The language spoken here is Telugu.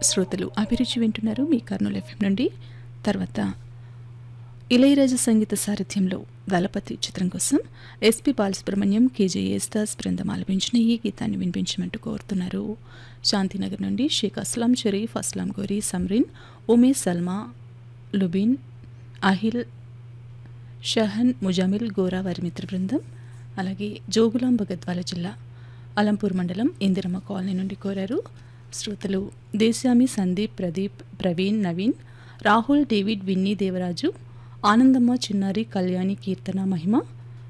శ్రోతలు అభిరుచి వింటున్నారు మీ కర్నూలు ఎఫ్ఎం నుండి తర్వాత ఇళయరాజా సంగీత సారథ్యంలో దళపతి చిత్రం కోసం ఎస్పి బాలసుబ్రహ్మణ్యం కేజే యేస్దాస్ బృందం ఆలపించిన ఈ గీతాన్ని వినిపించమంటూ కోరుతున్నారు శాంతినగర్ నుండి షేక్ అస్లాం షరీఫ్ అస్లాం గోరి సమ్రిన్ ఉమేష్ సల్మా లుబిన్ అహిల్ షహన్ ముజామిల్ గోరా వారి మిత్ర బృందం అలాగే జోగులాం భగద్వాల జిల్లా అలంపూర్ మండలం ఇందిరమ్మ కాలనీ నుండి కోరారు శ్రోతలు దేశామి సందీప్ ప్రదీప్ ప్రవీణ్ నవీన్ రాహుల్ డేవిడ్ విన్నీ దేవరాజు ఆనందమ్మ చిన్నారి కళ్యాణి కీర్తన మహిమ